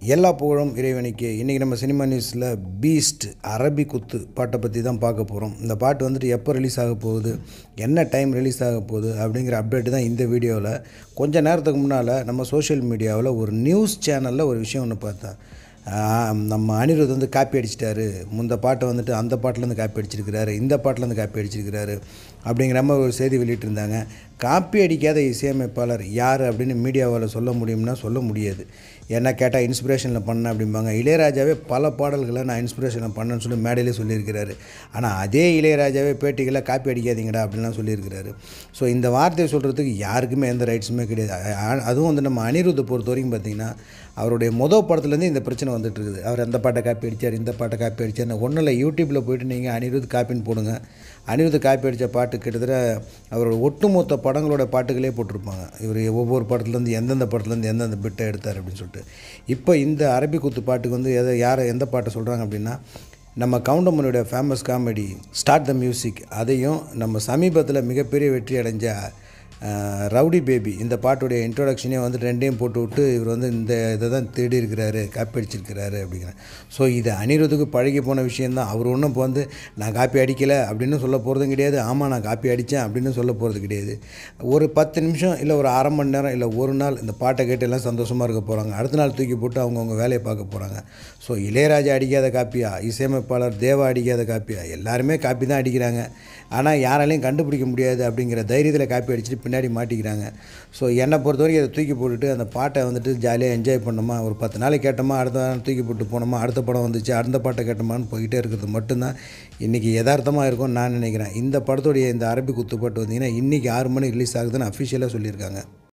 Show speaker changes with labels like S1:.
S1: எல்லா புகழும் இறைவனுக்கு இன்றைக்கி நம்ம சினிமா நியூஸில் பீஸ்ட் அரபி குத்து பாட்டை பற்றி தான் பார்க்க போகிறோம் இந்த பாட்டு வந்துட்டு எப்போ ரிலீஸ் ஆக போகுது என்ன டைம் ரிலீஸ் ஆக போகுது அப்படிங்கிற அப்டேட் தான் இந்த வீடியோவில் கொஞ்ச நேரத்துக்கு முன்னால் நம்ம சோஷியல் மீடியாவில் ஒரு நியூஸ் சேனலில் ஒரு விஷயம் ஒன்று பார்த்தேன் ஆஹ் நம்ம அனிருத் வந்து காப்பி அடிச்சிட்டாரு முந்த பாட்டை வந்துட்டு அந்த பாட்டிலேருந்து காப்பி அடிச்சிருக்கிறாரு இந்த பாட்டிலேருந்து காப்பி அடிச்சிருக்கிறாரு அப்படிங்கிற மாதிரி ஒரு செய்தி வெளியிட்டிருந்தாங்க காப்பி அடிக்காத இசையமைப்பாளர் யார் அப்படின்னு மீடியாவால் சொல்ல முடியும்னா சொல்ல முடியாது என்ன கேட்டால் இன்ஸ்பிரேஷனில் பண்ணேன் அப்படிம்பாங்க இளையராஜாவே பல பாடல்களை நான் இன்ஸ்பிரேஷனில் பண்ணேன்னு சொல்லி மேடையிலே சொல்லியிருக்கிறாரு ஆனால் அதே இளையராஜாவே பேட்டிகளை காப்பி அடிக்காதீங்கடா அப்படின்லாம் சொல்லியிருக்கிறாரு ஸோ இந்த வார்த்தையை சொல்கிறதுக்கு யாருக்குமே எந்த ரைட்ஸுமே கிடையாது அ- அதுவும் வந்து நம்ம அனிருத்தை பொறுத்த வரைக்கும் பார்த்திங்கன்னா அவருடைய மொதல் படத்துலேருந்து இந்த பிரச்சனை வந்துட்டு இருக்குது அவர் அந்த பாட்டை காப்பி அடித்தார் இந்த பாட்டை காப்பி அடித்தார் ஒன்றும் இல்லை யூடியூப்பில் போயிட்டு நீங்கள் அனிருத் காப்பின்னு போடுங்க அனிருத் காப்பி அடித்த பாட்டு கிட்டத்தட்ட அவரோட ஒட்டுமொத்த படங்களோட பாட்டுகளே போட்டிருப்பாங்க இவர் ஒவ்வொரு படத்துலேருந்து எந்தெந்த படத்துலேருந்து எந்தெந்த பிட்டை எடுத்தார் அப்படின்னு சொல்லிட்டு இப்போ இந்த அரபி குத்து பாட்டுக்கு வந்து எதை யாரை எந்த பாட்டை சொல்கிறாங்க அப்படின்னா நம்ம கவுண்டமனுடைய famous comedy start the music அதையும் நம்ம சமீபத்தில் மிகப்பெரிய வெற்றி அடைஞ்ச அஹ், ரவுடி பேபி இந்த பாட்டுடைய இன்ட்ரோடக்ஷனே வந்து ரெண்டையும் போட்டு விட்டு இவர் வந்து இந்த இதை தான் தேடி இருக்கிறாரு காப்பி அடிச்சிருக்கிறாரு அப்படிங்கிற ஸோ இது அனிருத்துக்கு பழகி போன விஷயந்தான் அவர் ஒன்றும் இப்போ வந்து நான் காப்பி அடிக்கலை அப்படின்னு சொல்ல போகிறதும் கிடையாது ஆமாம் நான் காப்பி அடித்தேன் அப்படின்னு சொல்ல போகிறது கிடையாது ஒரு பத்து நிமிஷம் இல்லை ஒரு அரை மணி நேரம் இல்லை ஒரு நாள் இந்த பாட்டை கேட்டு எல்லாம் சந்தோஷமாக இருக்க போகிறாங்க அடுத்த நாள் தூக்கி போட்டு அவங்கவுங்க வேலையை பார்க்க போகிறாங்க ஸோ இளையராஜா அடிக்காத காப்பியா இசையமைப்பாளர் தேவா அடிக்காத காப்பியா எல்லாருமே காப்பி தான் அடிக்கிறாங்க ஆனால் யாராலையும் கண்டுபிடிக்க முடியாது அப்படிங்கிற தைரியத்தில் காப்பி அடிச்சுட்டு பின்னாடி மாட்டிக்கிறாங்க ஸோ என்னை பொறுத்த வரைக்கும் அதை தூக்கி போட்டுட்டு அந்த பாட்டை வந்துட்டு ஜாலியாக என்ஜாய் பண்ணோமா ஒரு பத்து நாளைக்கு கேட்டோமா அடுத்த நாள் தூக்கி போட்டு போனோமா அடுத்த படம் வந்துச்சு அடுத்த பாட்டை கேட்டோமான்னு போய்கிட்டே இருக்கிறது மட்டும்தான் இன்றைக்கி யதார்த்தமாக இருக்கும்னு நான் நினைக்கிறேன் இந்த படத்துடைய இந்த அரபி குத்துப்பாட்டு வந்தீங்கன்னா இன்றைக்கி ஆறு மணிக்கு ரிலீஸ் ஆகுதுன்னு அஃபிஷியலாக சொல்லியிருக்காங்க